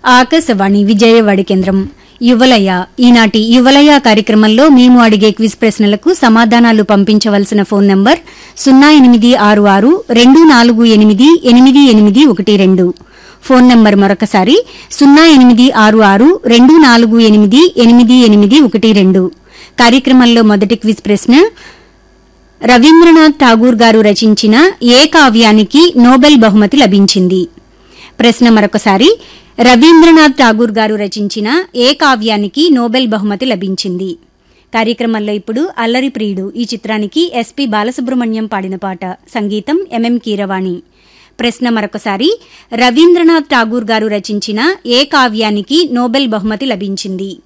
ఆకాశవాణి విజయవాడ కేంద్రం యువలయ ఈనాటి యువలయ కార్యక్రమంలో మేము అడిగే క్విజ్ ప్రశ్నలకు సమాధానాలు పంపించవలసిన ఫోన్ నంబర్ సున్నా ఎనిమిది ఆరు ఆరు రెండు నాలుగు ఎనిమిది ఎనిమిది ఎనిమిది ఒకటి రెండు ఫోన్ నంబర్ మరొకసారి సున్నా ఎనిమిది ఆరు ఆరు రెండు నాలుగు ఎనిమిది ఎనిమిది ఎనిమిది ఒకటి రెండు కార్యక్రమంలో మొదటి క్విజ్ ప్రశ్న రవీంద్రనాథ్ ఠాగూర్ గారు రచించిన ఏ కావ్యానికి నోబెల్ బహుమతి లభించింది ప్రశ్న మరొకసారి రవీంద్రనాథ్ ఠాగూర్ గారు రచించిన ఏ కావ్యానికి నోబెల్ బహుమతి లభించింది కార్యక్రమంలో ఇప్పుడు అల్లరి ప్రియుడు ఈ చిత్రానికి ఎస్పి బాలసుబ్రహ్మణ్యం పాడిన పాట సంగీతం ఎంఎం కీరవాణి ప్రశ్న మరొకసారి రవీంద్రనాథ్ ఠాగూర్ గారు రచించిన ఏ కావ్యానికి నోబెల్ బహుమతి లభించింది